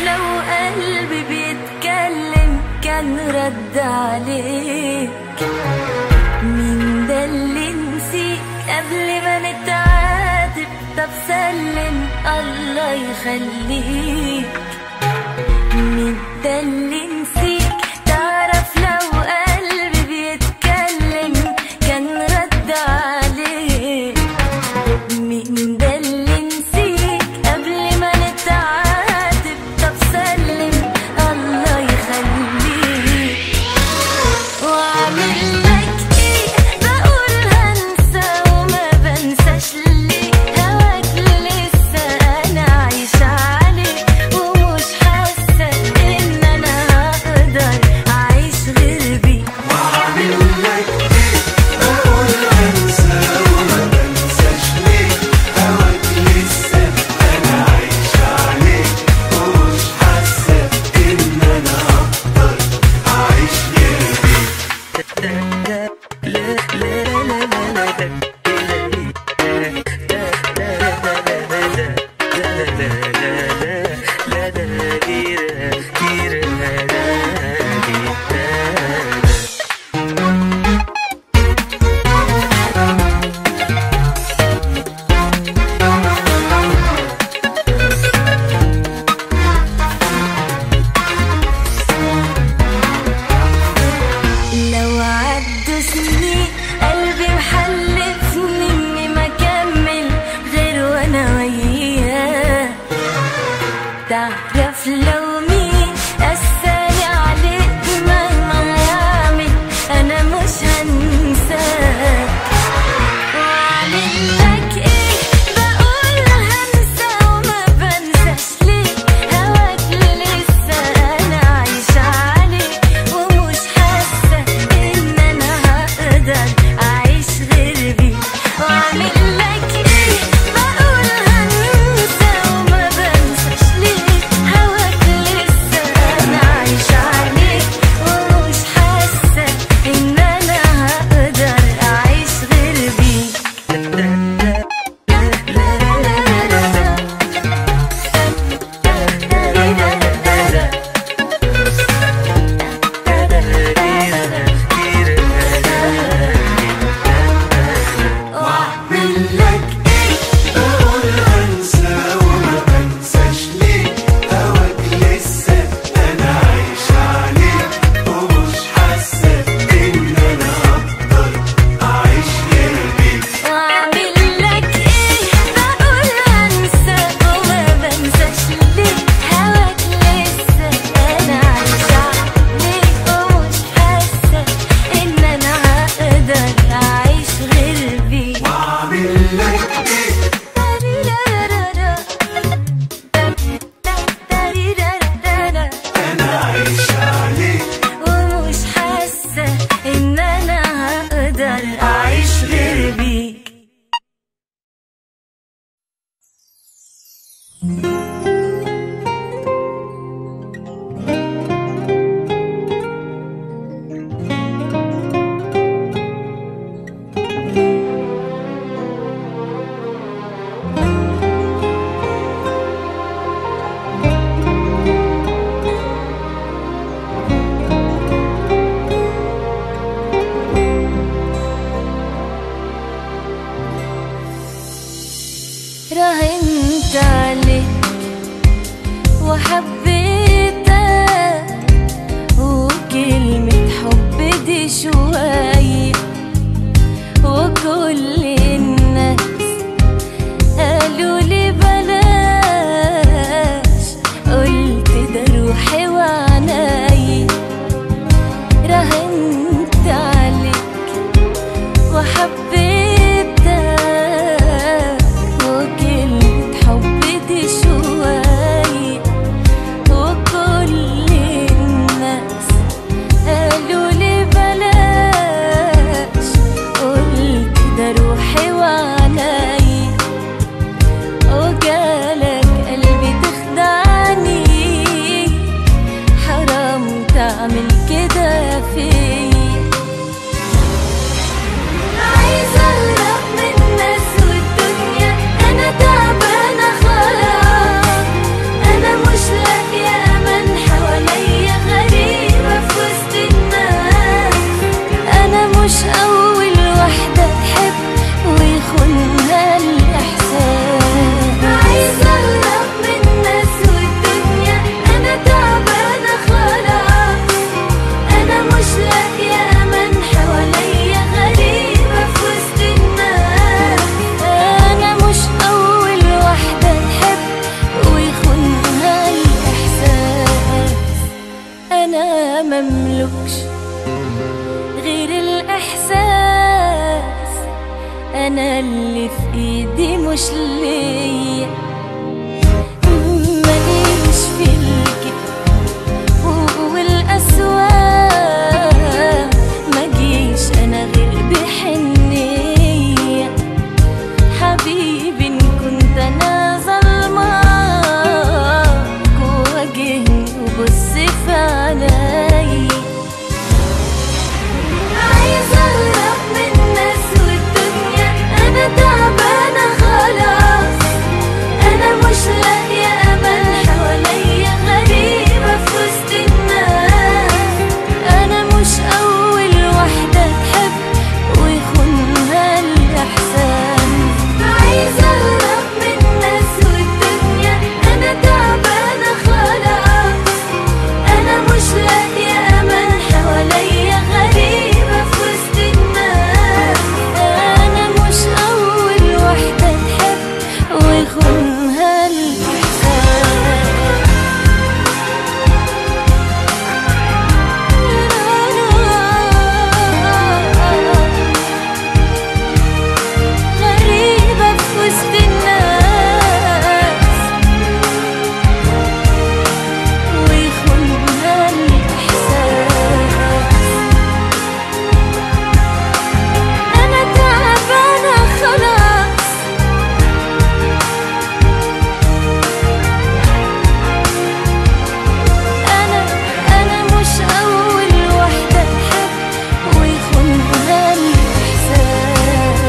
لو قلبي بيتكلم كان رد عليك مين ده اللي نسيك قبل ما نتعاتب طب سلم الله يخليك مين ده اللي نسيك تعرف لو قلبي بيتكلم كان رد عليك مين ده اللي نسيك قبل ما نتعاتب طب سلم الله يخليك واعمل لك ايه بقول هنسى وما بنساش ليه هواك لسه انا عايشة عليه ومش حاسة ان انا هقدر اعيش غير بيه وأعمل لك إيه بقول أنسى وما بنساش ليه هواك لسه أنا عايش عليه ومش حاسة إن أنا هقدر أعيش غير بيك لو عدوا سنين قلبي محلفني اني ما اكمل غير وانا وياه تعرف لو مين قساني عليك مهما يعمل انا مش هنساك واعمل لك ايه بقول هنسى وما بنساش ليه هواك لسه انا عايشة عليه ومش حاسة ان انا هقدر اعيش غير بيه واعمل لك ايه بقول هنسى وما بنساش ليه هواك لسه انا عايشة عليه ومش حاسة ان انا هقدر اعيش غير بيه وأعمل لك إيه بقول أنسى وما بنساش ليه هواك لسه أنا عايش عليه ومش حاسة إن أنا هقدر أعيش غير بيك واعمل لك ايه بقول انسى وما بنساش ليه هواك لسه انا عايشة عليه ومش حاسة ان انا هقدر اعيش غير بيه وأعمل لك إيه أنا عايش عليه ومش حاسة ان انا هقدر اعيش غير بيك راهنت عليك انا اللي في ايدي مش ليا ماليش في الكذب والأسواق ما جيش أنا غير بحنية حبيبي إن كنت أنا ظلمك واجهني وبص في عيني عايزة أهرب من الناس والدنيا أنا تعبانة خلاص أنا مش لاقية أمل حواليا غريبة في وسط الناس أنا مش أول واحدة تحب ويخونها الإحسان عايزة أهرب من الناس والدنيا أنا تعبانة خلاص أنا مش لاقية أمل حواليا غريبة في وسط الناس أنا مش أول واحدة تحب ويخونها الإحساس غريبة في وسط الناس ويخونها الإحساس أنا تعبانة خلاص أنا أنا مش أول واحدة تحب ويخونها الإحساس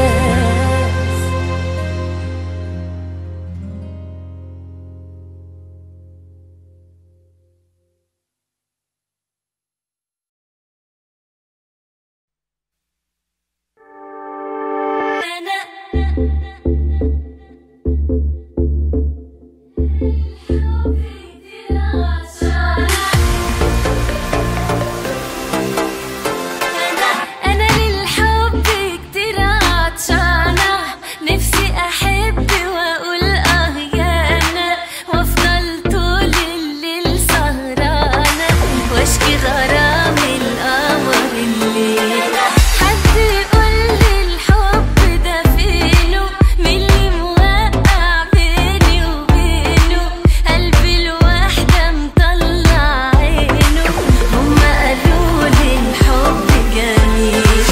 أنا للحب كتير عطشانة نفسي أحب وأقول آه يا أنا وأفضل طول الليل سهرانة وأشكي غرام القمر الليل حد يقول لي الحب ده فينه مين اللي موقع بيني وبينه قلبي الواحدة مطلع عينه هما قالوا لي الحب جميل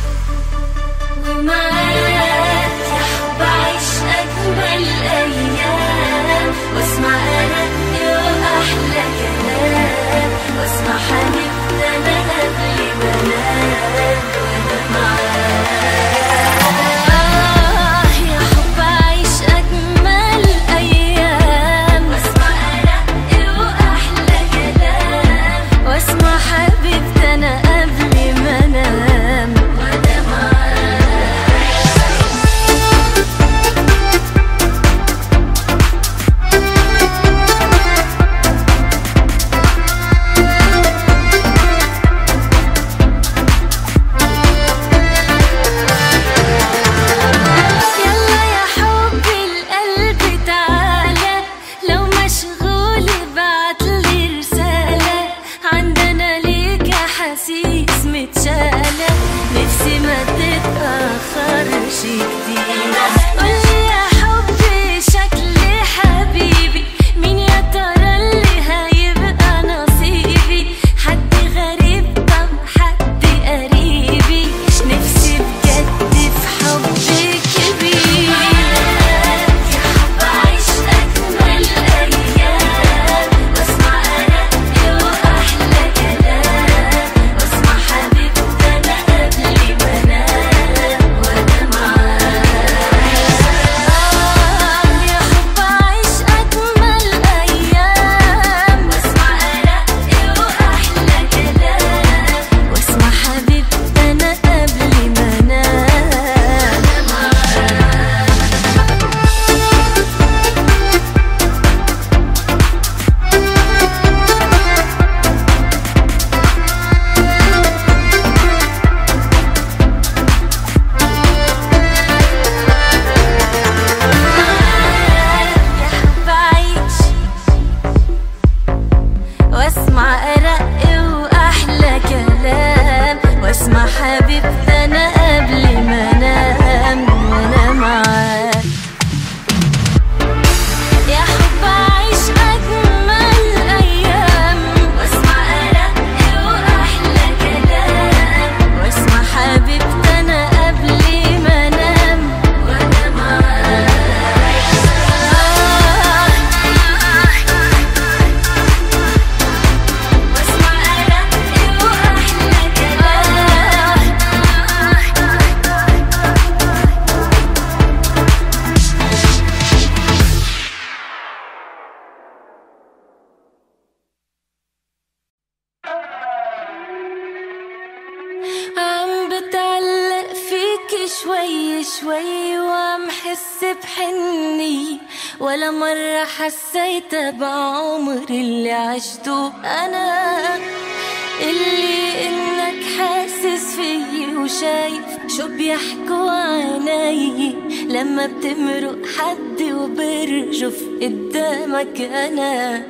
ومعاك يا حب عيش أجمل أيام واسمع أرق وأحلى كلام واسمع حبيبنا أنا قبل ما أنام وأنا معاك آه يا حب عيش أجمل أيام واسمع أرق وأحلى كلام واسمع حبيبتي أنا قبل ما أنام وأنا معاك يلا يا حبي القلب تعالى لو مشغول ابعتلي رسالة عندنا ليك أحاسيس متشالة نفسي ما تتأخرش كتير قولي يا حبي شكلي حبيبي مين يا ترى اللي هيبقى نصيبي حد غريب طب حد قريبي نفسي بجد في حب كبير يا حب عيش أجمل أيام واسمع أرق وأحلى كلام واسمع حبيبتي أنا قبل ما أنام وأنا معاك شوي شوي وعم حس بحني ولا مرة حسيت بعمري اللي عشته أنا اللي إنك حاسس فيي وشايف شو بيحكوا عيني لما بتمرق حد وبرجف قدامك أنا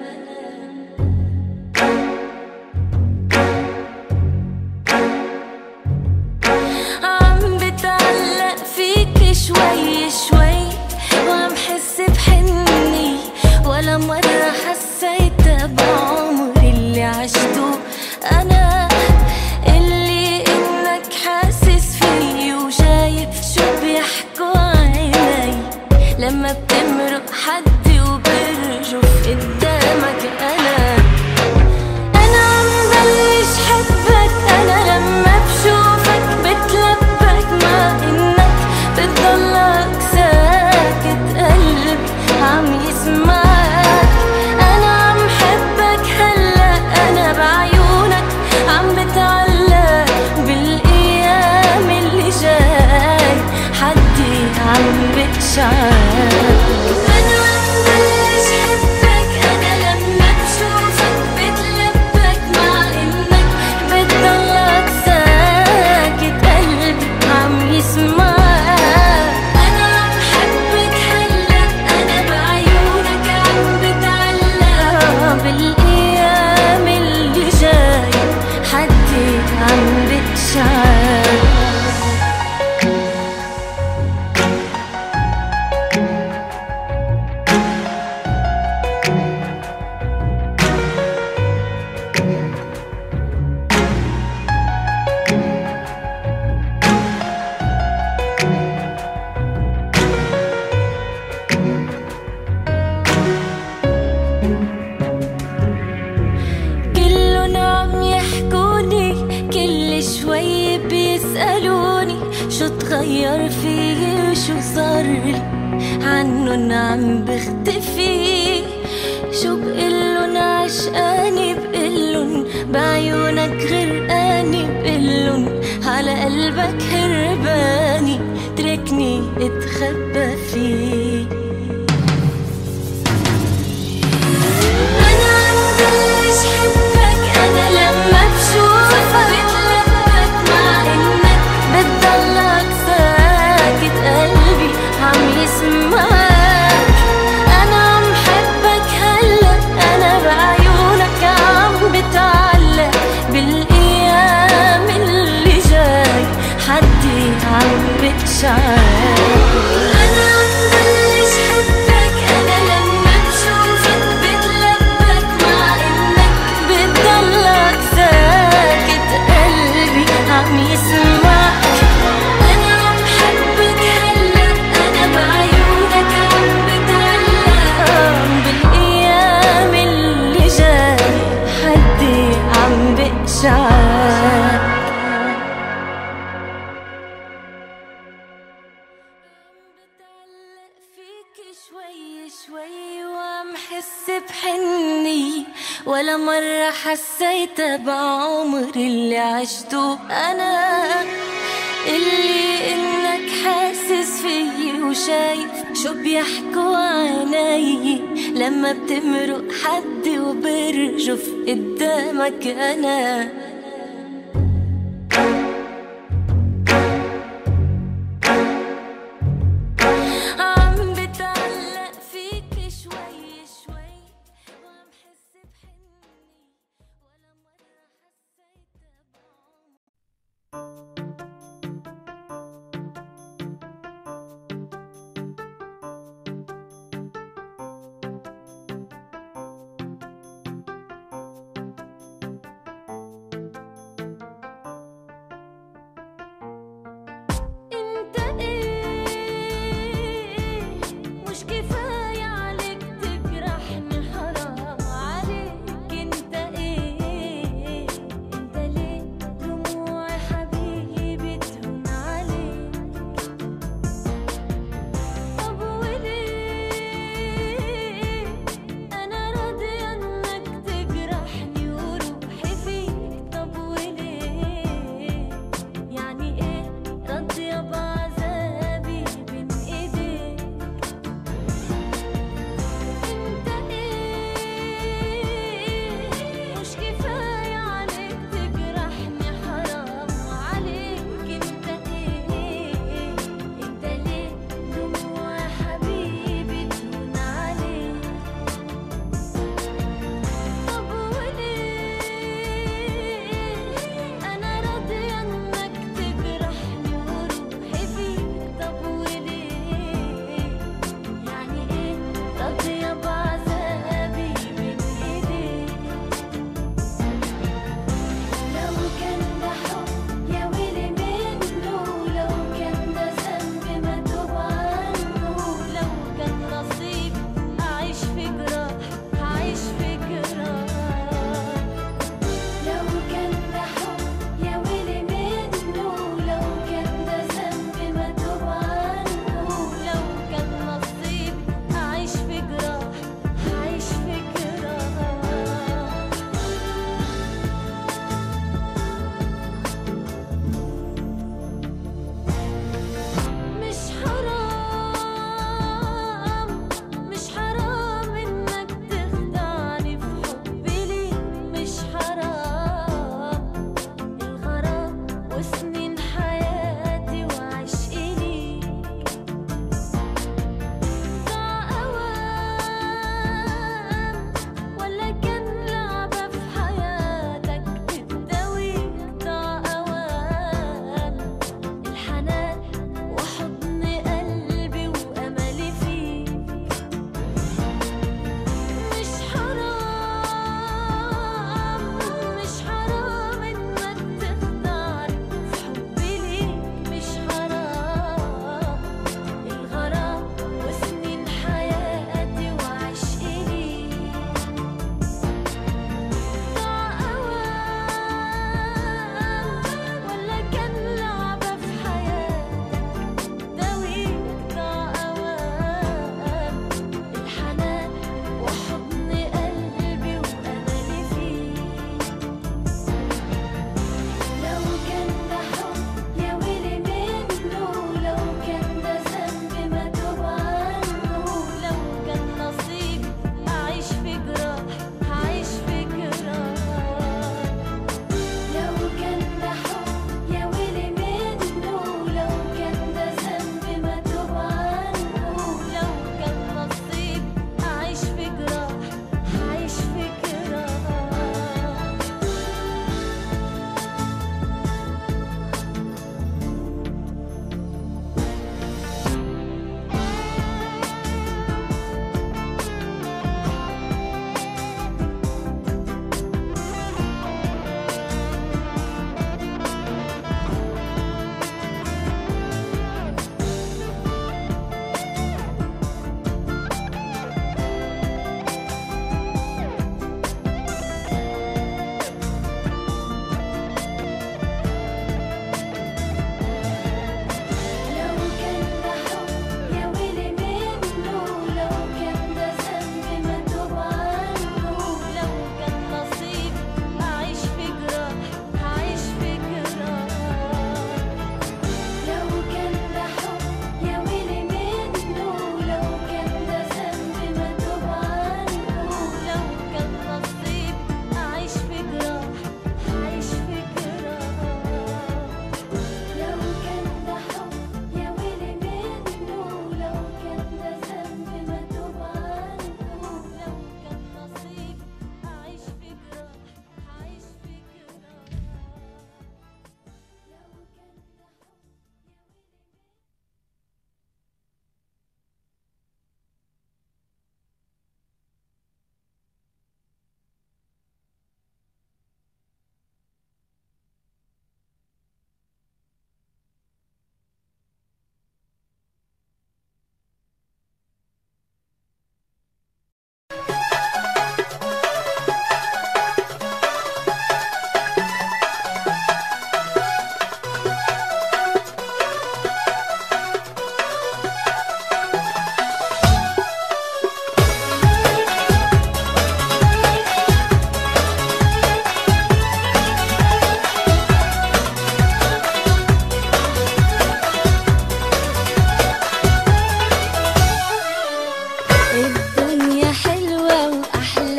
عم بتعلق فيك شوي شوي وعم حس بحني ولا مرة حسيت بعمري اللي عشته أنا اللي إنك حاسس فيي وشايف شو بيحكوا عيني لما بتمرق حد وبرجف قدامك أنا أنا عم بلش حبك أنا لما بشوفك بتلبك مع إنك بتضلك ساكت قلبي عم يسمعك أنا عم حبك هلا أنا بعيونك عم بتعلق بالأيام اللي جاي حدي عم بتشعر أنا عم بلش حبك أنا لما بشوفك بتلبك مع إنك بتضلك ساكت قلبي عم يسمعك أنا عم حبك هلا أنا بعيونك عم بتعلق بالأيام اللي جاي حدي عم بتشعر كلن عم يحكوني كل شوي بيسألوني شو تغير فيي شو صار لي عنن عم بختفي شو بقلن عشقاني بقلن بعيونك غرقاني بقلن على قلبك هرباني تركني اتخبى فيه أنا عم بلش حبك أنا لما بشوفك بتلبك مع إنك بتضلك ساكت قلبي عم يسمعك أنا عم حبك هلا أنا بعيونك عم بتعلق بالأيام اللي جاي حدي عم بتشعر أنا عم بلش حبك أنا لما بشوفك بتلبك مع إنك بتضلك ساكت قلبي عم يسمعك أنا عم حبك هلا أنا بعيونك عم بتعلق بالأيام اللي جاي حدي عم بتشعر بتعلق فيك شوي شوي وعم حس بحني ولا مرة حسيت بعمري اللي عشته أنا اللي إنك حاسس فيي وشايف شو بيحكوا عيني لما بتمرق حد وبرجف قدامك أنا عم بتعلق فيك شوي شوي وعم حس بحني ولا مرة حسيت بعمري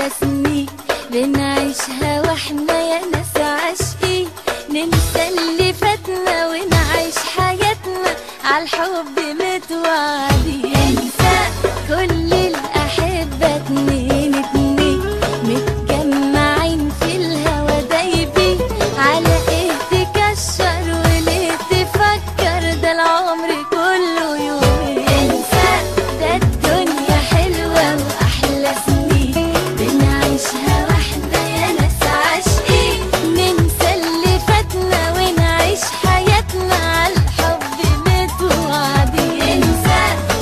أحلى سنين بنعيشها واحنا يا ناس عاشقين ننسى اللي فاتنا ونعيش حياتنا عالحب متوعدين انسى كل الأحبة اتنين اتنين متجمعين في الهوا دايبين على ايه تكشر وليه تفكر ده العمر كله يومين انسى ده الدنيا حلوة وأحلى سنين بنعيشها واحنا يا ناس عاشقين ننسى اللي فاتنا ونعيش حياتنا عالحب متوعدين انسى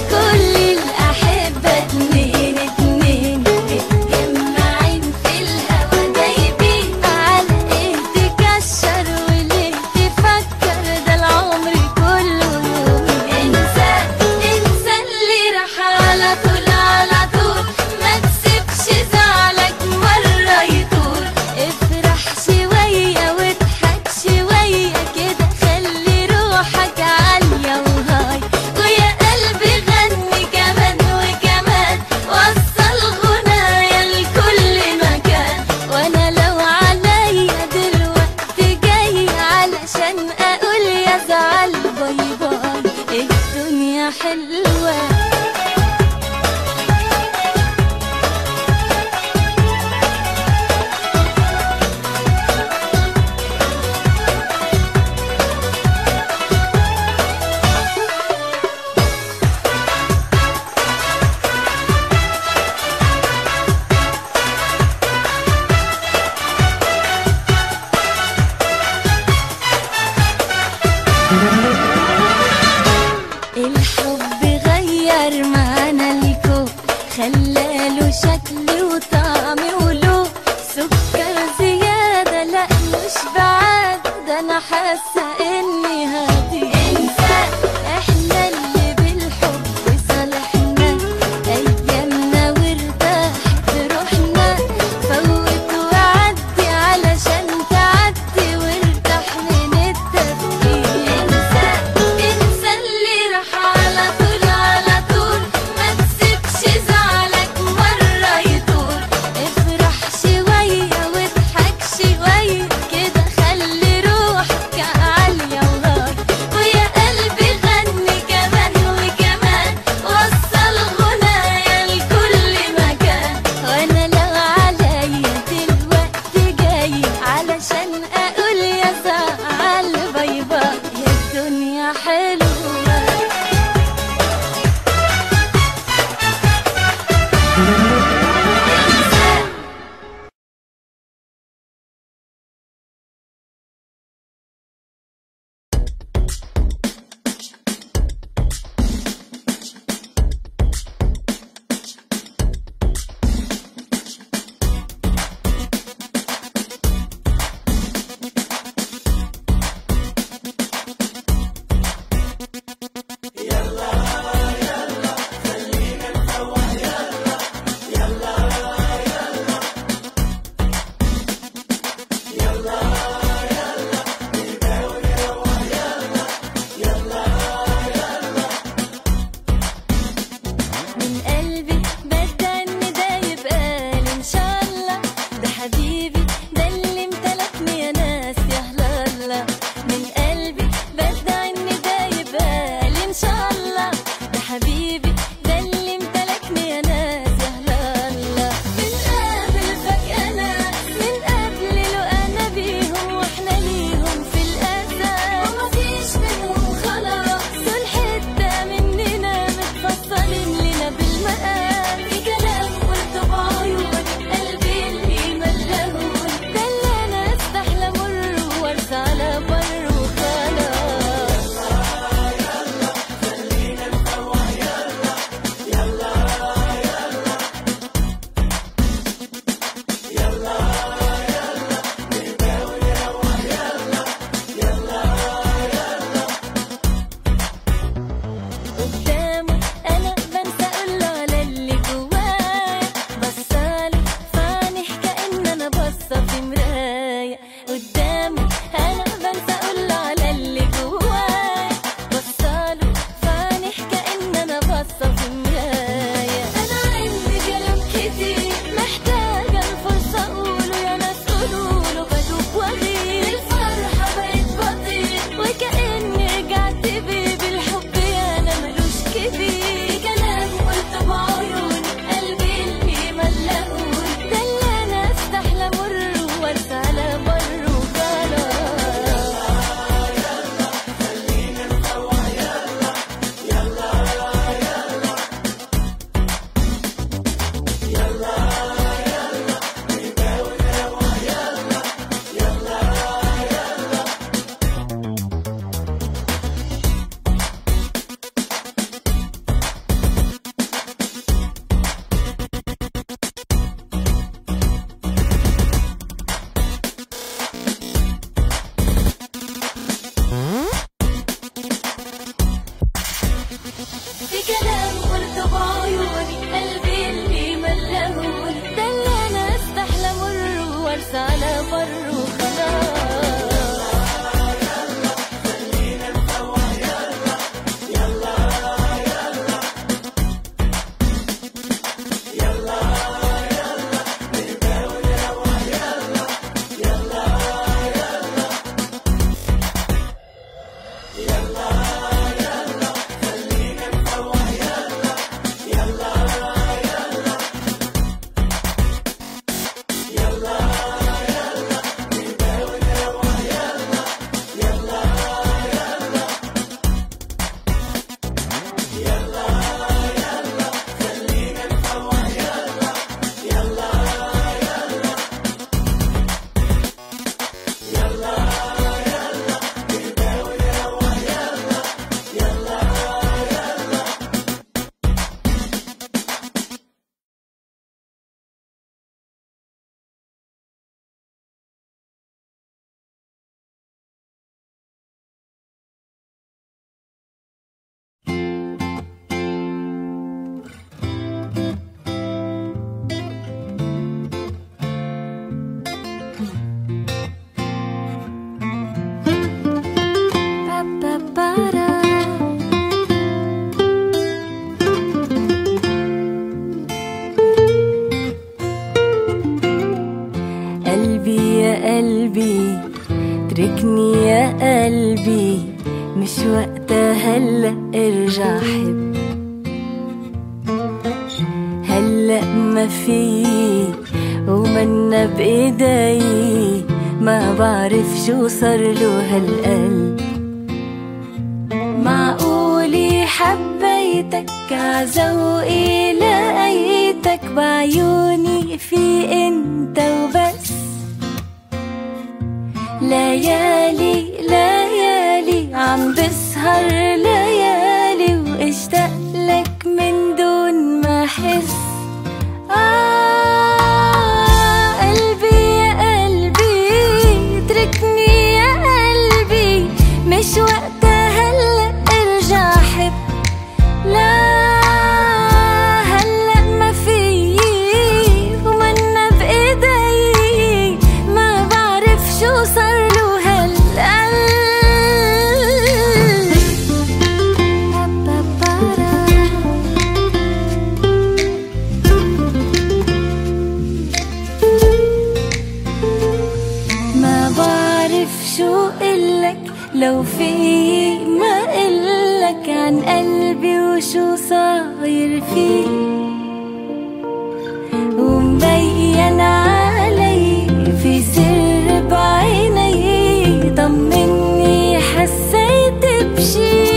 اتركني يا قلبي مش وقتها هلا ارجع حب هلا ما في ومنا بايدي ما بعرف شو صار له هالقلب معقولي حبيتك عزوقي لقيتك بعيوني في انت وبس ليالي ليالي عم بسهر ليالي واشتاق لك من دون ما احس آه قلبي يا قلبي اتركني يا قلبي مش وقتها هلا ارجع حب لا هلا ما في ومنا بايدي ما بعرف شو صار له هالقلب ما بعرف شو قلك لو في ما قلك عن قلبي وشو صاير فيه ومبين علي في سر بعيني طمني حسيت بشي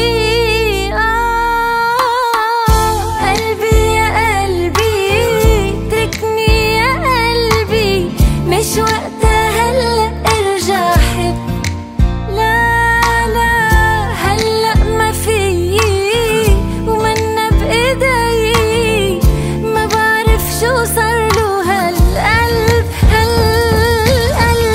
آه قلبي يا قلبي اتركني يا قلبي مش وقتها هلا ارجع حب لا لا هلا ما في ومنا بايدي ما بعرف شو صار له هالقلب هالقلب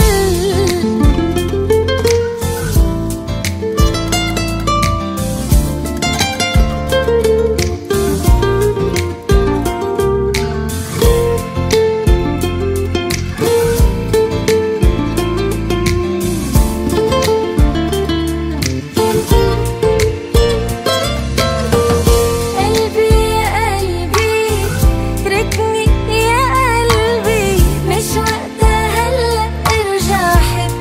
قلبي يا قلبي اتركني يا قلبي مش وقتها هلا ارجع حب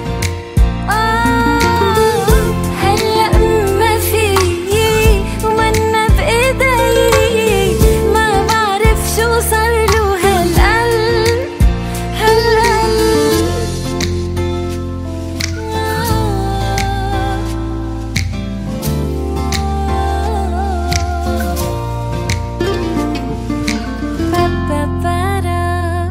آه هلا ما في ومنا بايدي ما بعرف شو صار له هالقلب هالقلب Ba-ba-ba-da.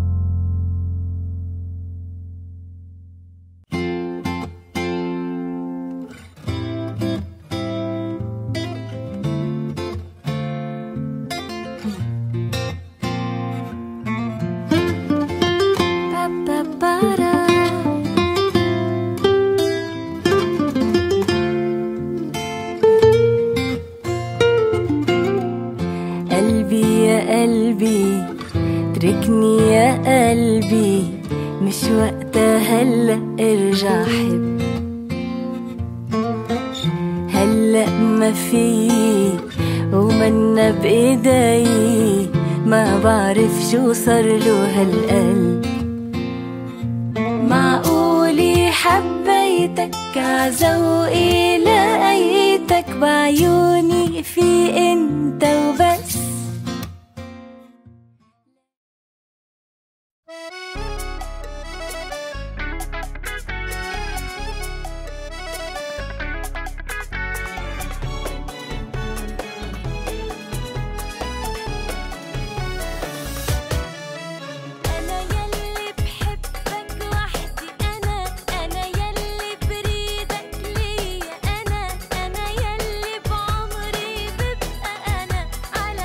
Ba-ba-ba-da. قلبي يا قلبي اتركني يا قلبي مش وقتها هلا ارجع حب هلا ما في ومنا بايدي ما بعرف شو صار له هالقلب معقولي حبيتك عزوقي لقيتك بعيوني في انت وبس أنا يلي بحبك وحدي أنا أنا يلي بريدك ليا أنا أنا يلي بعمري ببقى أنا على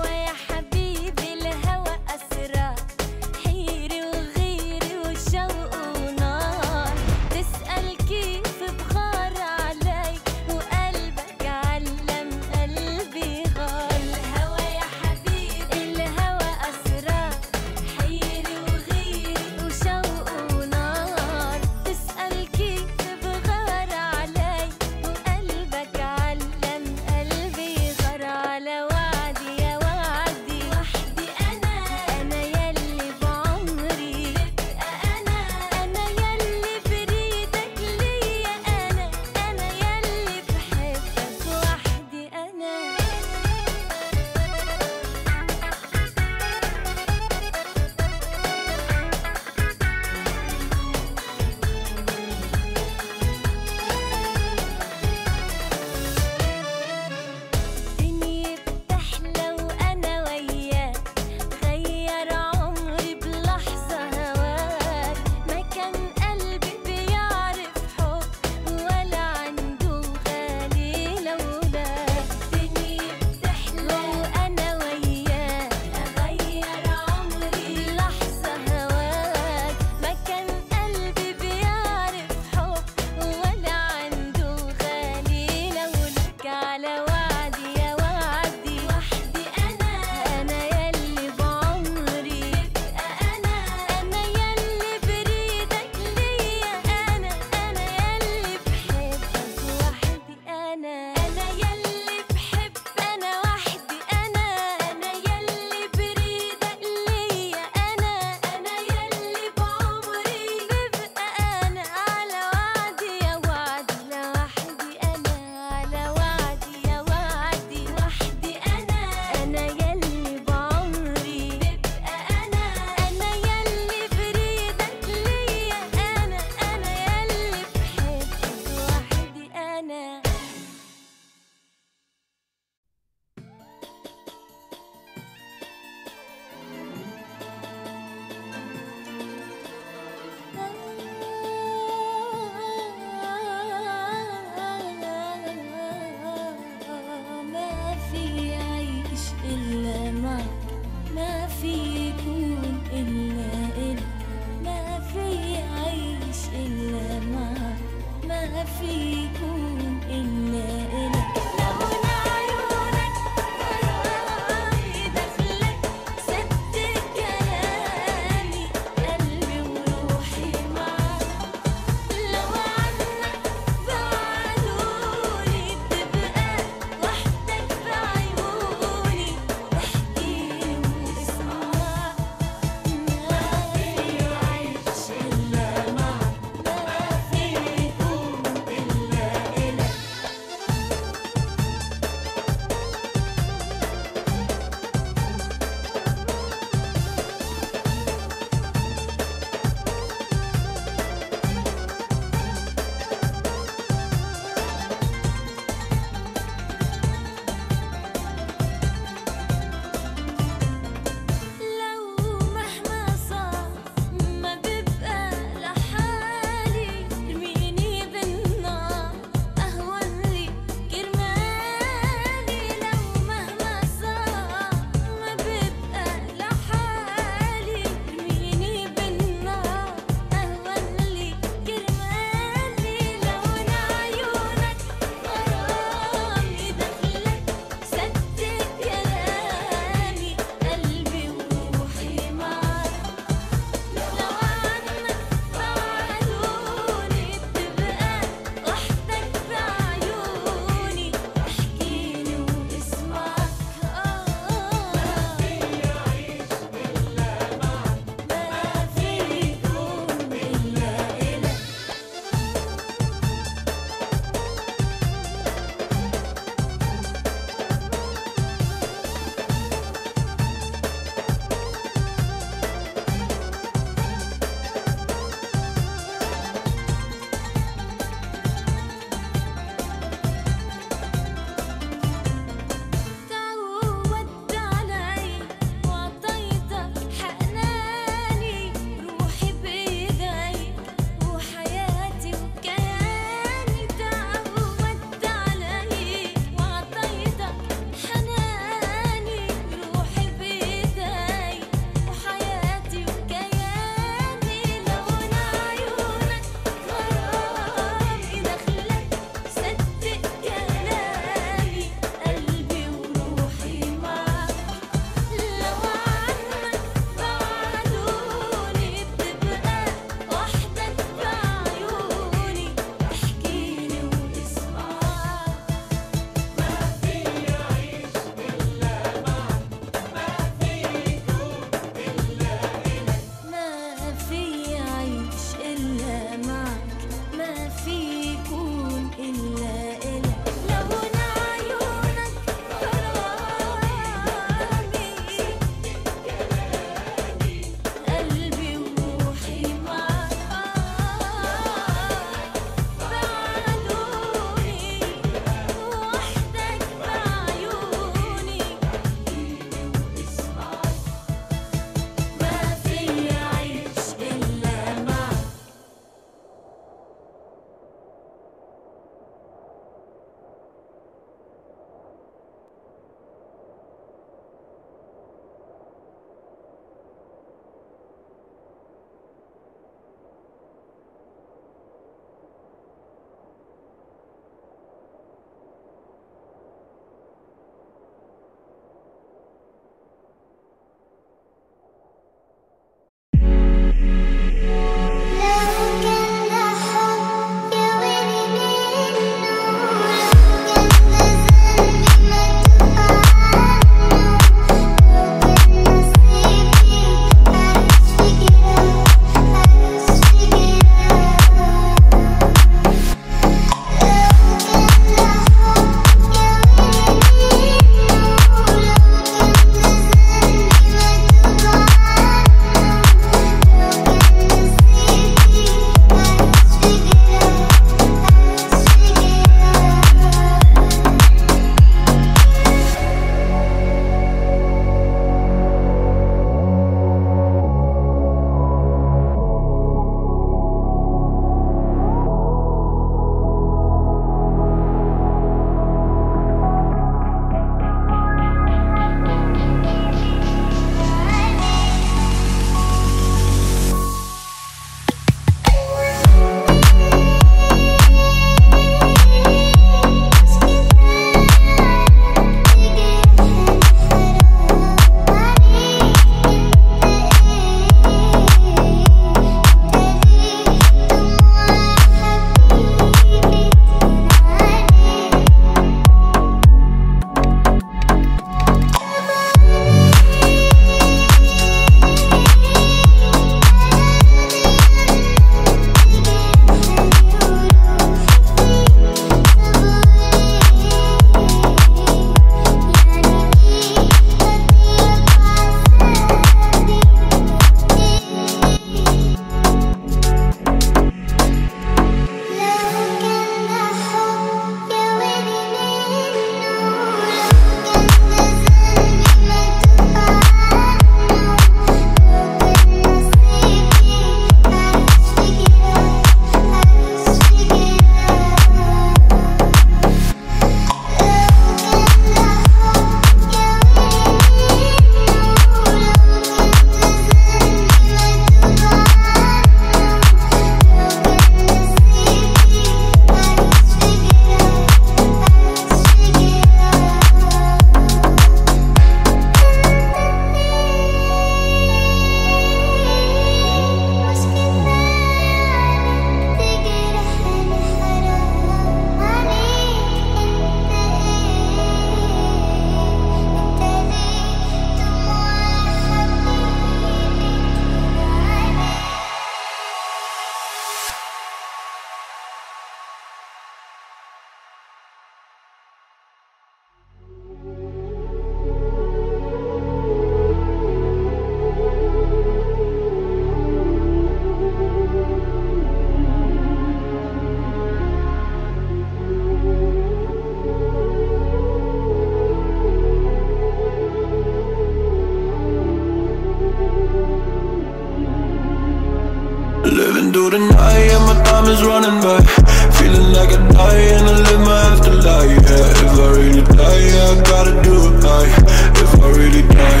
Living through the night and my time is running by Feeling like I die and I live my afterlife Yeah, if I really die, yeah, I gotta do it right If I really die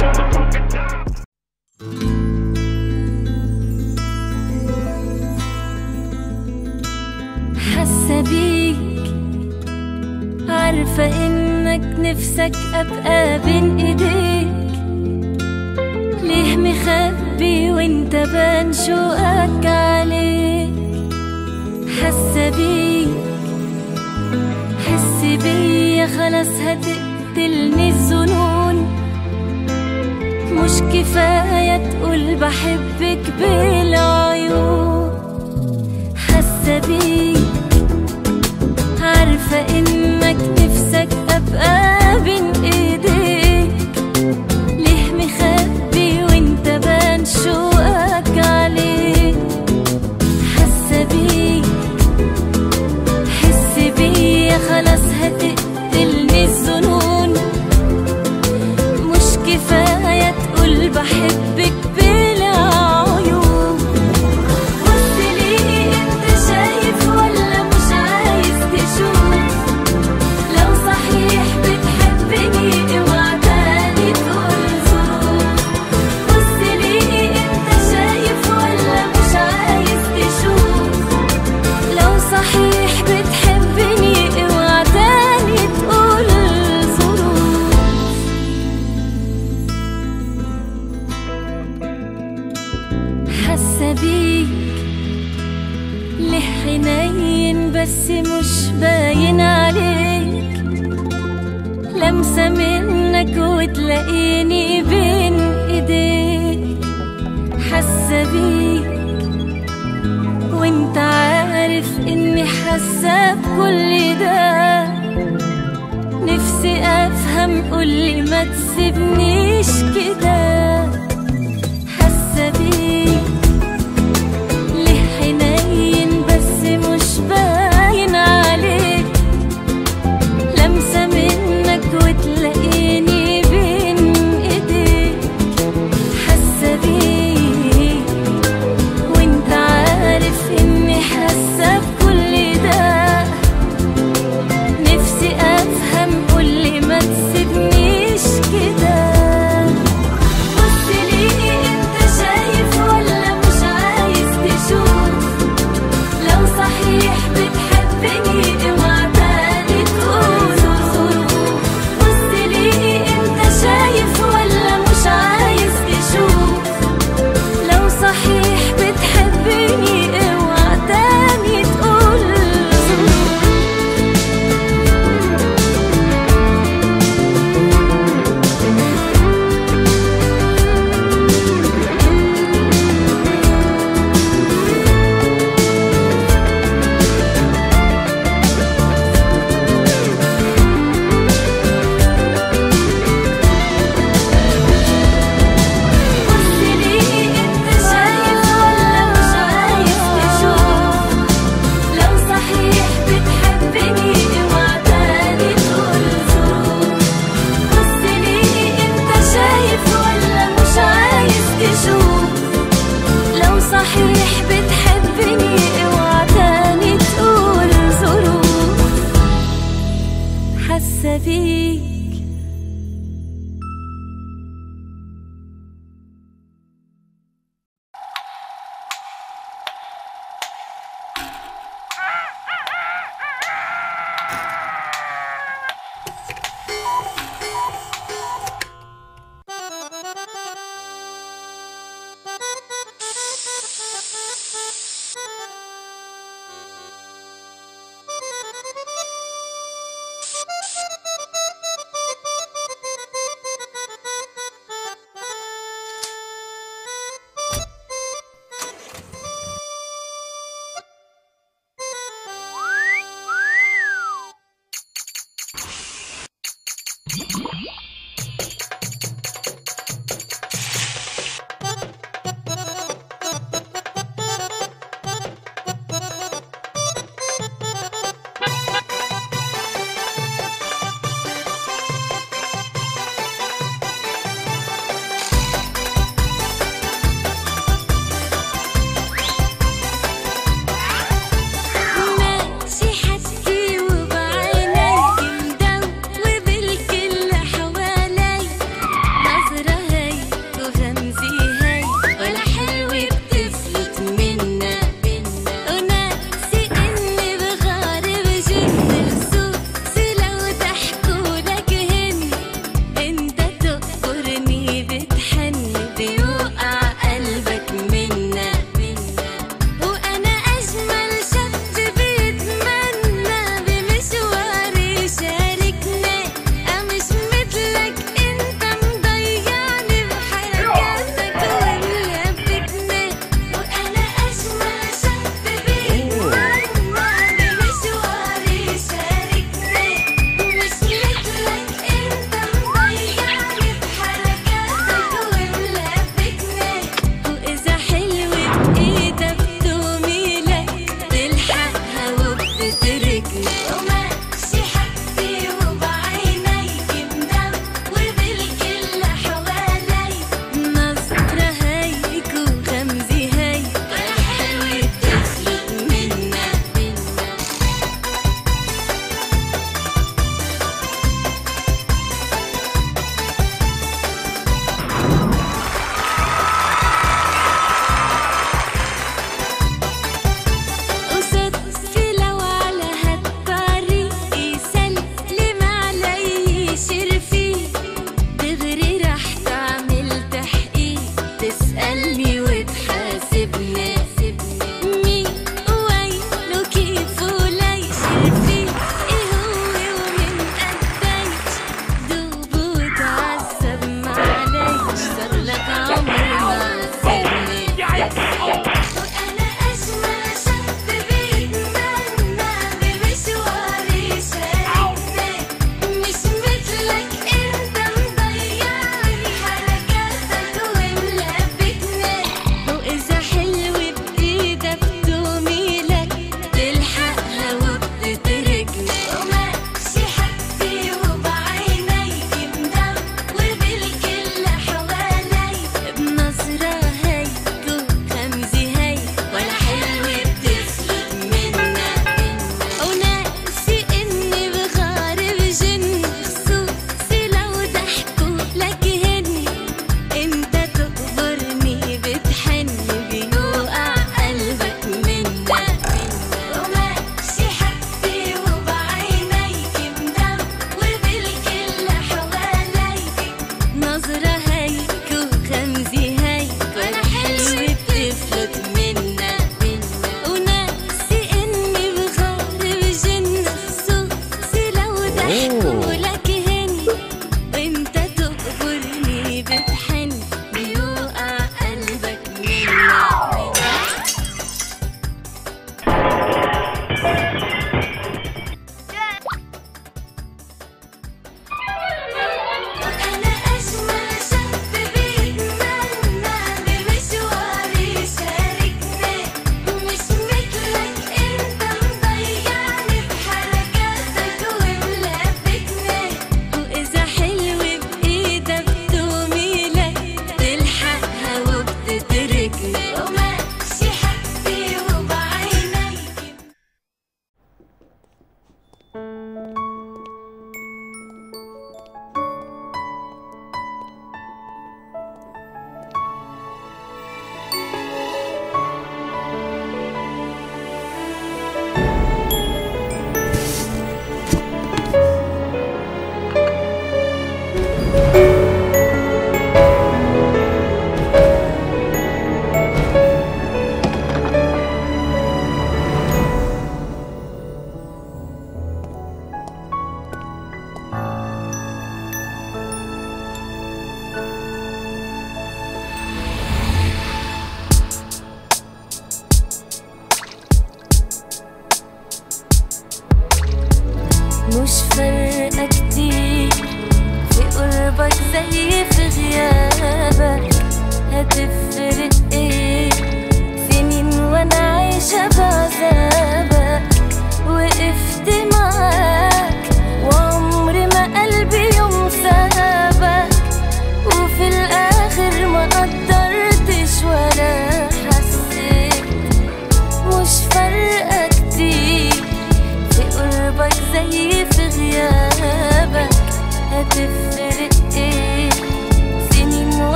حاسة بيك عارفة انك نفسك ابقى بين ايديك ليه مخبي وانت بان شوقك عليك حاسة بيك حس بيا خلاص هتقتلني الظنون مش كفاية تقول بحبك بالعيون حاسة بيك عارفة انك نفسك ابقى بين ايديك ليه مخبي وانت بان شوقك عليك حاسة بيك حس بيا خلاص هتقتلني الظنون مش كفاية تقول بحبك بالعيون بص ليه انت شايف ولا مش عايز تشوف لو صحيح بتحبني اوعى تاني تقول ظروف بص ليه انت شايف ولا مش عايز تشوف لو صحيح بتحبني اوعى تاني تقول ظروف حاسة بيك ليه حنين بس مش باين عليك لمسة منك وتلاقيني بين ايديك حاسة بيك وانت عارف اني حاسة بكل ده نفسي افهم قولي ما تسيبنيش كده حاسة بيك ليه حنين بس مش باين عليك لمسة منك وتلاقيني بين ايديك حاسة بيك وانت عارف اني حاسة بكل ده نفسي افهم قولي ما تسيبنيش كده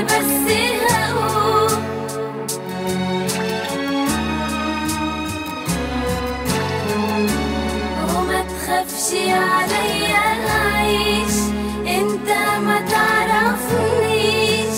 بس هقوم وما تخافش عليا عيش انت ما تعرفنيش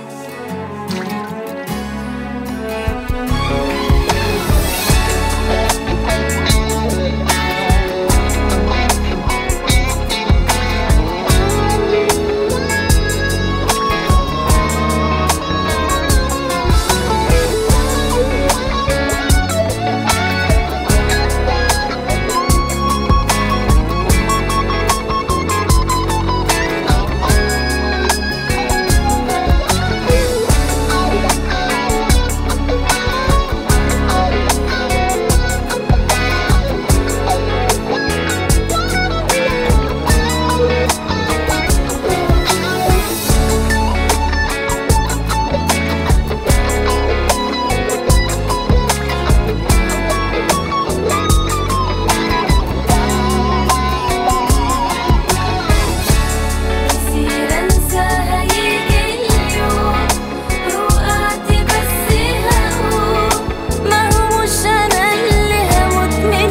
كتير انسى هيجي اليوم وقعت بس هقوم ما هو مش انا اللي هموت من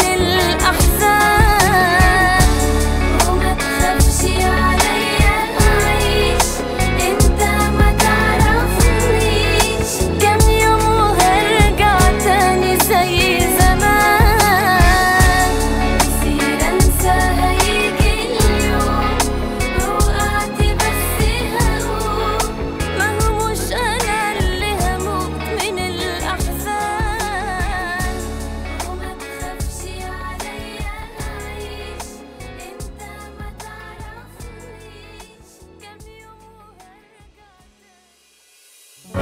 الاحزان وما تخافش عليا عيش انت ما تعرفنيش كام يوم وهرجع تاني زي زمان كتير انسى هيجي اليوم وقعت بس هقوم ما هو مش انا اللي هموت من الاحزان وما تخافش عليا عيش انت ما تعرفنيش كام يوم وهرجع تاني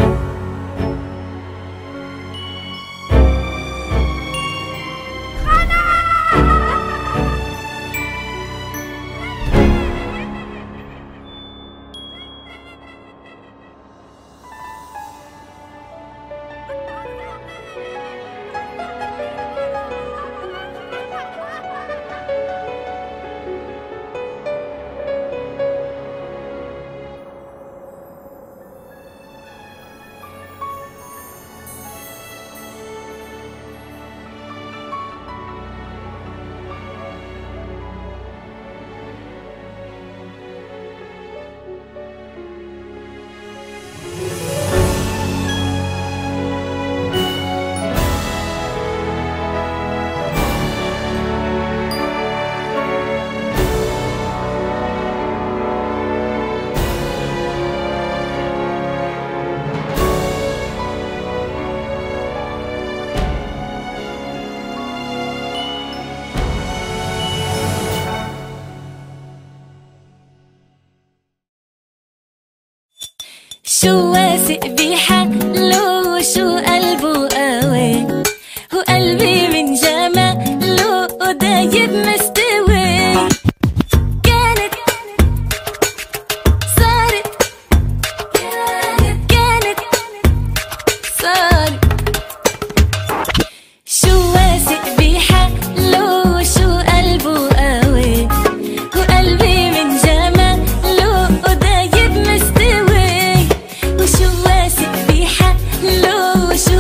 شو واثق بحاله وشو قلبه قوي وقلبي من جماله دايب مستوي كانت صارت كانت صارت شو واثق بحاله وشو قلبه قوي وقلبي من جماله دايب مستوي وشو واثق بحاله وشو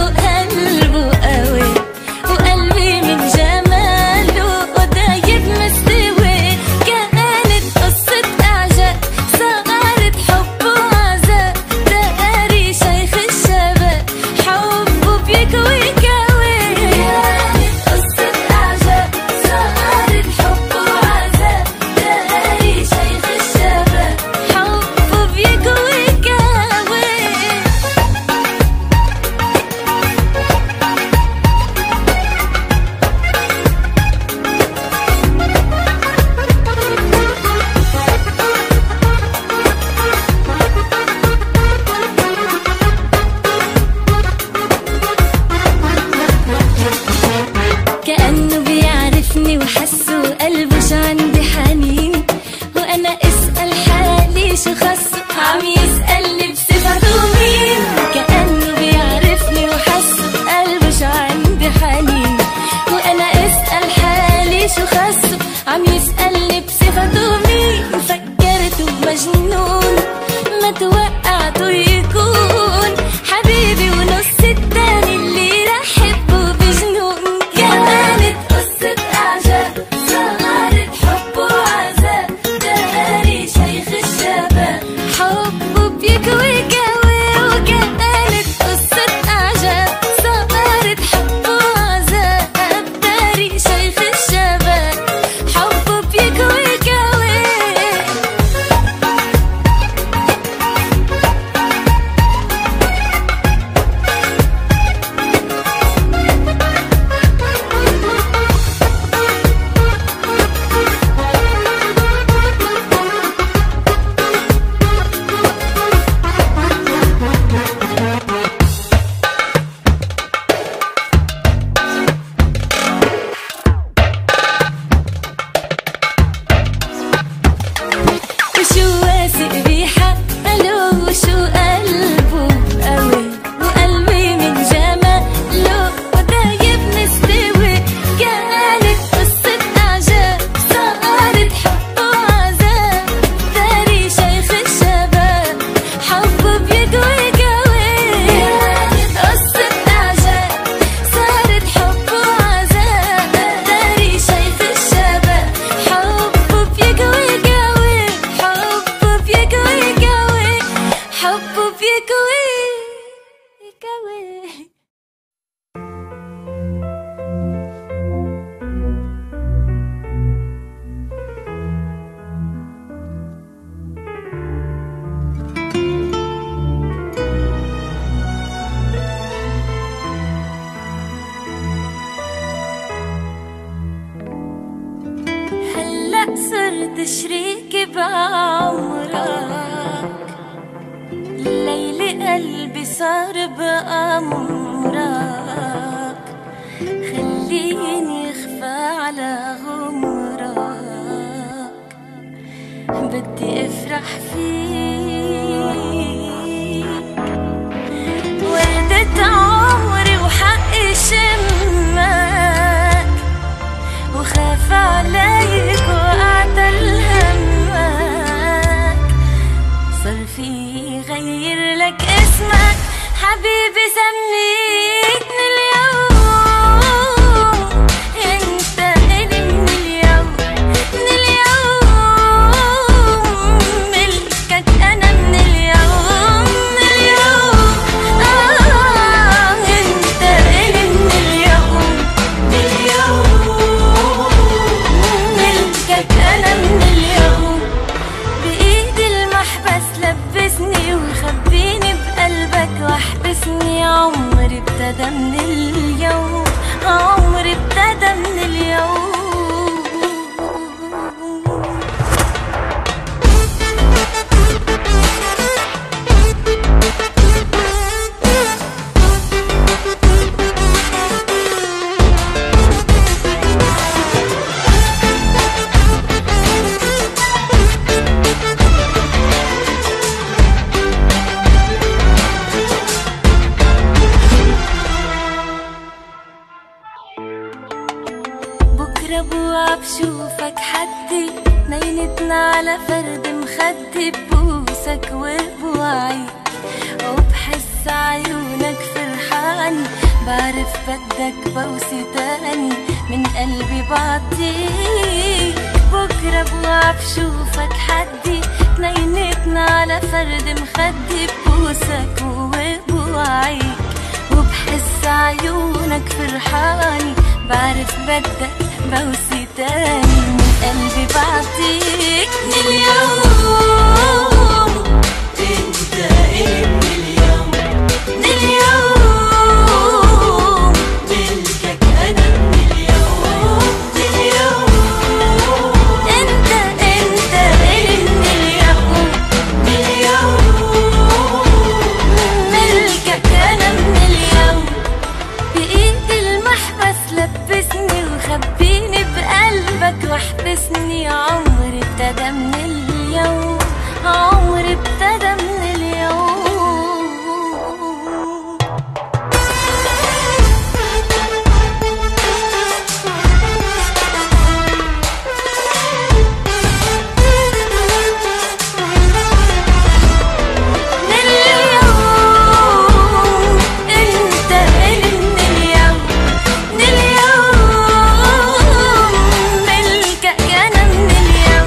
قلبي صار بأمرك خليني اخفى على غمرك بدي افرح فيك وردة عمري وحقي شمك وخاف عليك وقعت همك صار في غير لك اسمك حبيبي سميتني اليوم انت الي من اليوم من اليوم ملكك انا من اليوم من اليوم آه انت الي من اليوم من اليوم ملكك انا من اليوم بإيدي المحبس لبسني وخبيني بقلبك واحبسني عمري ابتدى من اليوم عمري ابتدى من اليوم بكرة بوعى بشوفك حدي نينتنا على فرد مخدي ببوسك وبوعي وبحس عيونك فرحاني بعرف بدك بوسي تاني من قلبي بعطيك بكرة بوعى بشوفك حدي نينتنا على فرد مخدي ببوسك وبوعيك وبحس عيونك فرحاني بعرف بدك بوسي تاني من قلبي بعطيك من اليوم انت إلي من اليوم من اليوم ملكك انا من اليوم من اليوم انت انت إلي من اليوم من اليوم ملكك انا من اليوم بإيدي المحبس لبسني وخبيني بقلبك واحبسني عمري ابتدى من اليوم عمري ابتدى من اليوم من اليوم انت إلي من اليوم من اليوم ملكك انا من اليوم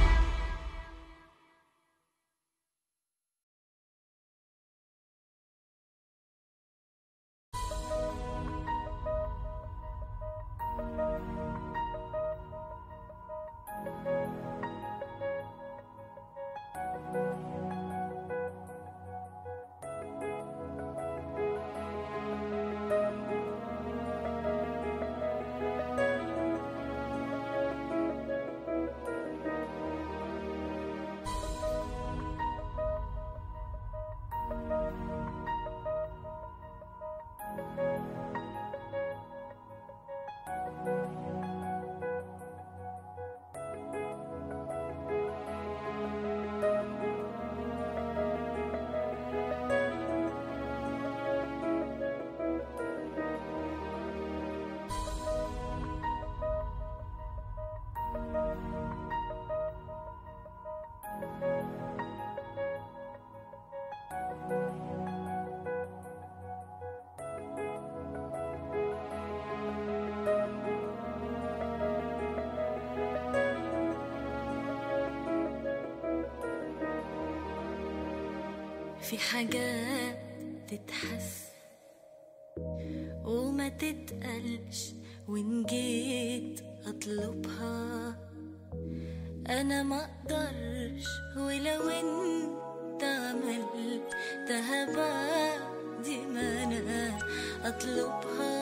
في حاجات تتحس وما تتقلش وإن جيت أطلبها أنا ما أقدرش ولو أنت عملتها بعد ما أنا أطلبها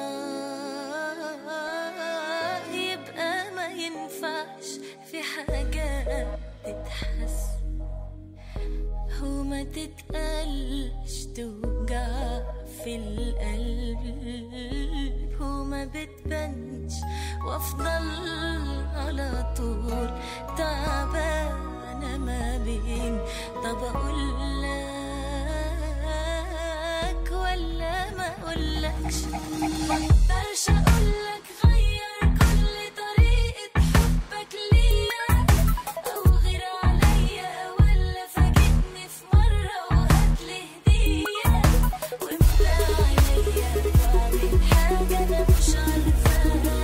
يبقى ما ينفعش في حاجات تتحس وما تتقلش بتوجع في القلب وما بتبانش وافضل على طول تعبانة ما بين طب اقول لك ولا ما اقولكش مقدرش اقولك غير كل طريقة حبك ليا او غير عليا ولا فاجئني في مرة وهاتلي هدية واملى عينيا واعمل حاجة انا مش عارفاها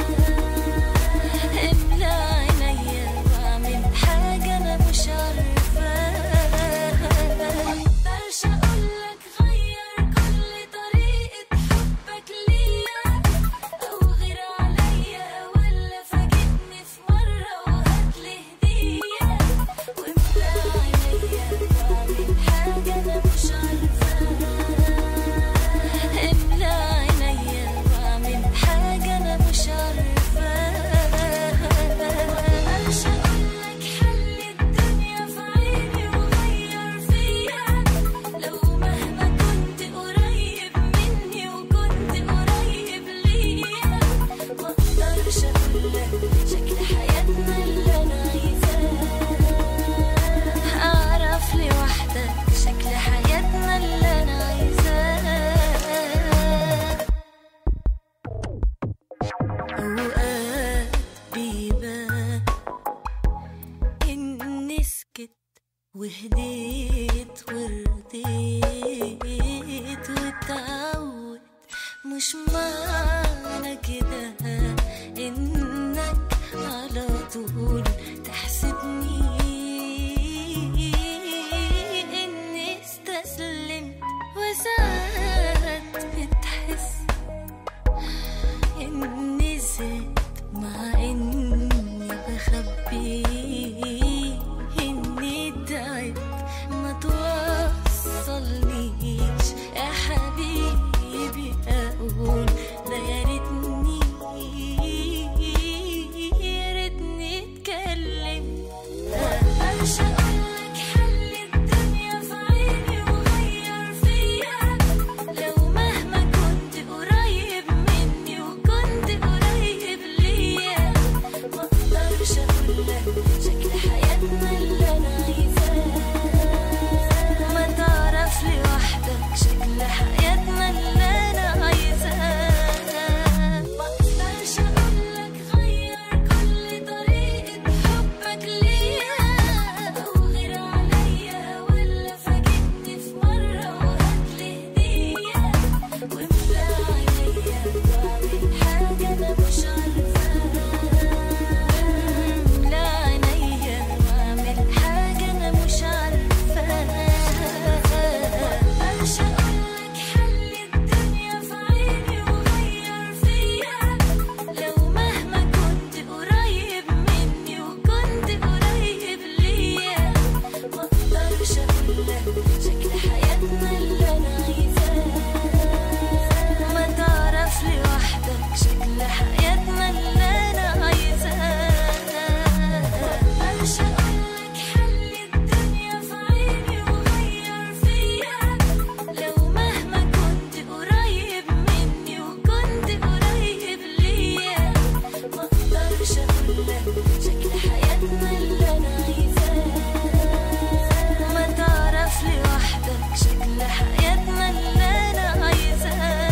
املى عينيا واعمل حاجة انا مش عارفاها مقدرش اقولك غير كل طريقة حبك ليا او غير عليا ولا فاجئني في مرة وهاتلي هدية واملى عينيا واعمل حاجة انا مش عارفاها املى عينيا واعمل حاجة انا مش عارفاها مقدرش اقولك حل الدنيا في عيني وغير فيا لو مهما كنت قريب مني وكنت قريب ليا مقدرش اقولك شكل حياتنا اللي انا عايزاه اعرف لوحدك شكل حياتنا اللي انا عايزاه اوقات بيبان اني سكت وهديت ورديت واتعود مش معنى كده انك على طول تحسبني اني استسلمت وساعات بتحس اني زدت مع اني بخبي اني تعبت ما توصلنيش يا حبيبي اقول ده يا ريتني يا ريتني اتكلمت مقدرش اقولك حل الدنيا في عيني وغير فيا لو مهما كنت قريب مني وكنت قريب ليا مقدرش اقولك شكل حياتنا اللي انا عايزاه ما تعرف لوحدك شكل حياتنا اللي انا عايزاه مقدرش اقولك غير كل طريقة حبك ليا او غير عليا ولا فاجئني في مرة وهاتلي هدية واملى عينيا واعمل حاجة انا مش عارفاها املى عينيا واعمل حاجة انا مش عارفاها مقدرش اقولك حل الدنيا في عيني وغير فيا لو مهما كنت قريب مني وكنت قريب ليا مقدرش اقولك شكل حياتنا اللي انا عايزاه ما تعرف لوحدك شكل حياتنا اللي انا عايزاه مقدرش اقولك حل الدنيا في عيني وغير فيا لو مهما كنت قريب مني وكنت قريب ليا مقدرش اقولك شكل حياتنا اللي انا عايزاه ما تعرف لوحدك شكل حياتنا اللي انا عايزاه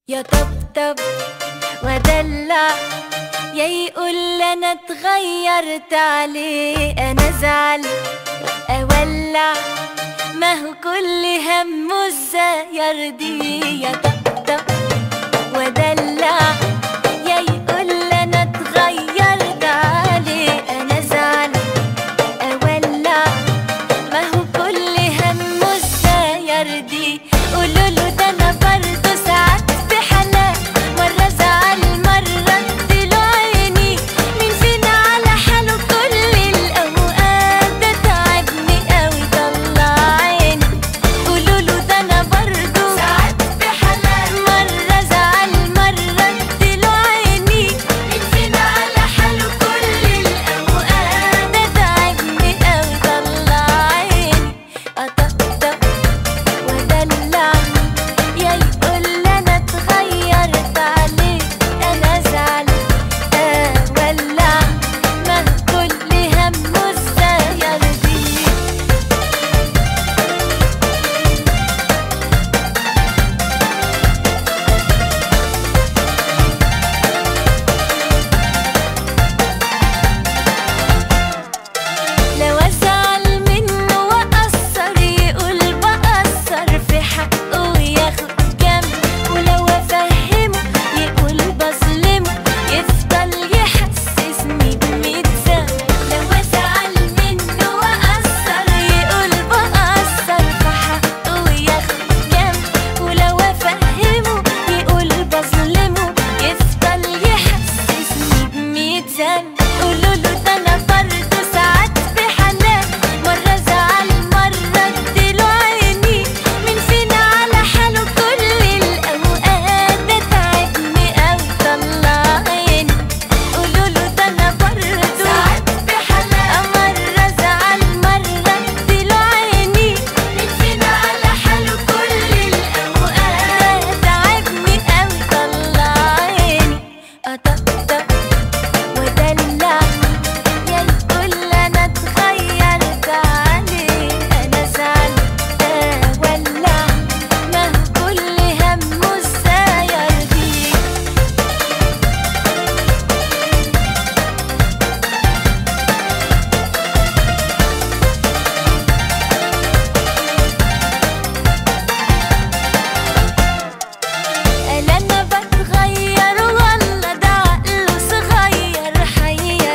يا طبطب ودلع يا يقول انا اتغيرت عليه انا ازعل اولع ما هو كل همه ازاي يرضيه يا طبطب ودلع يا يقول انا اتغيرت عليه انا ازعل اولع ما هو كل همه ازاي يرضيه قولوا له ده انا برضه ساعات بحنان مره زعل مره اديله عيني مين فينا على حاله كل الاوقات ده تعبني قوي طلع عيني قولوا له ده انا برضه ساعات بحنان مره زعل مره اديله عيني مين فينا على حاله كل الاوقات ده تعبني قوي طلع عيني اطقطق ودلع يا يقول انا اتغيرت عليه انا ازعل اولع ما كل همه ازاي يرضيه لو ازعل منه واقصر يقول بقصر في حقه وياخد جنب ولو افهمه يقول بظلمه يفضل يحسسني بميت ذنب لو ازعل منه واقصر يقول بقصر في حقه وياخد جنب ولو افهمه يقول بظلمه يفضل يحسسني بميت ذنب قولوا له ده انا برضه ساعات بحنان مره زعل مره اديله عيني مين فينا على حاله كل الاوقات ده تعبني قوي طلع عيني قولوا له ده انا برضه ساعات بحنان مره زعل مره اديله عيني مين فينا على حاله كل الاوقات ده تعبني قوي طلع عيني اطقطق ودلع يا يقول انا اتغيرت عليه انا زعل اولع ما هو كل همه ازاي يرضيه قال انا بتغير والله ده عقله صغير حير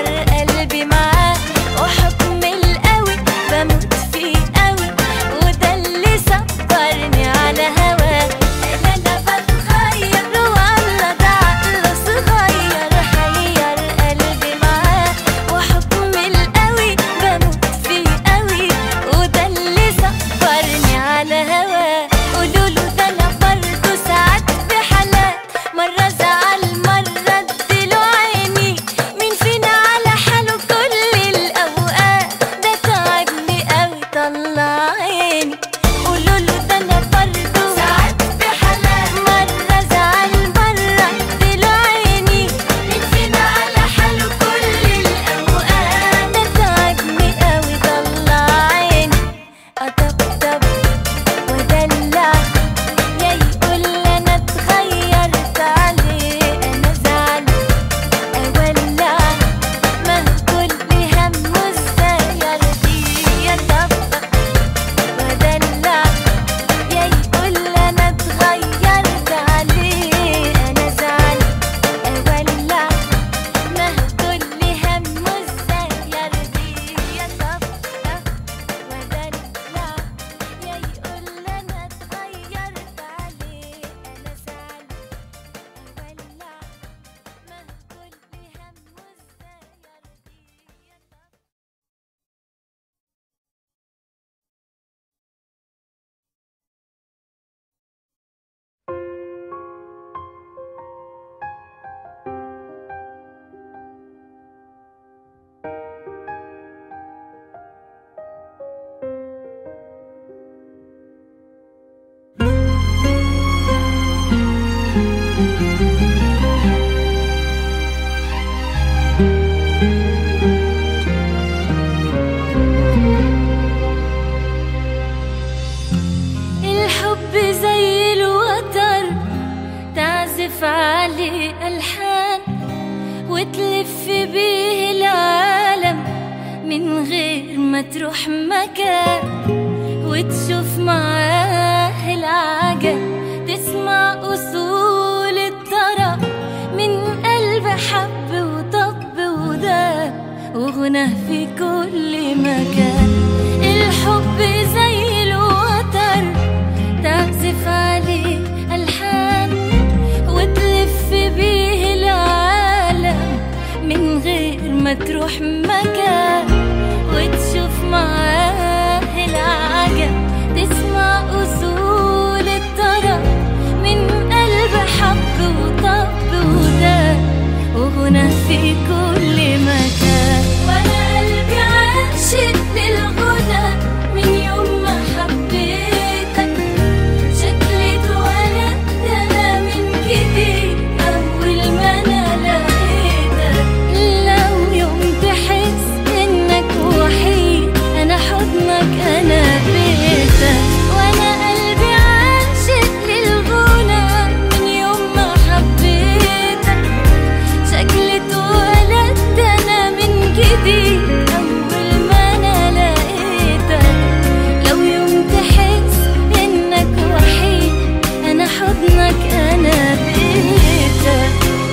وتلف بيه العالم من غير ما تروح مكان وتشوف معاه العجب تسمع أصول الطرب من قلب حب وطب وداب وغنى في كل مكان الحب زي الوتر تعزف عليه ألحان وتلف بيه العالم من غير ما تروح مكان وتشوف معاه العجب تسمع أصول الطرب من قلب حب وطب وداب وغنى في كل مكان وانا قلبي عاشق للغنى من يوم ما حبيتك شكلي اتولدت انا من جديد اول ما انا لقيتك لو يوم تحس انك وحيد انا حضنك انا بيتك وانا قلبي عاشق للغنى من يوم ما حبيتك شكلي اتولدت انا من جديد اول ما انا لقيتك لو يوم تحس انك وحيد انا حضنك انا بيتك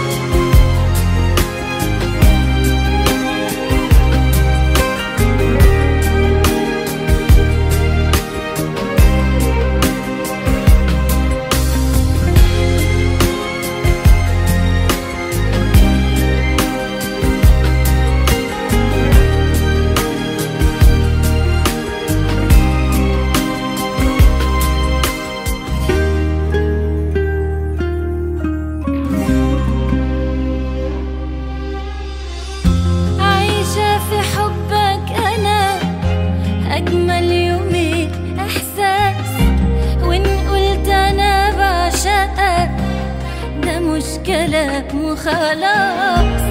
عايشة في حبك أنا أجمل يومين إحساس وإن قلت أنا بعشقك ده مش كلام وخلاص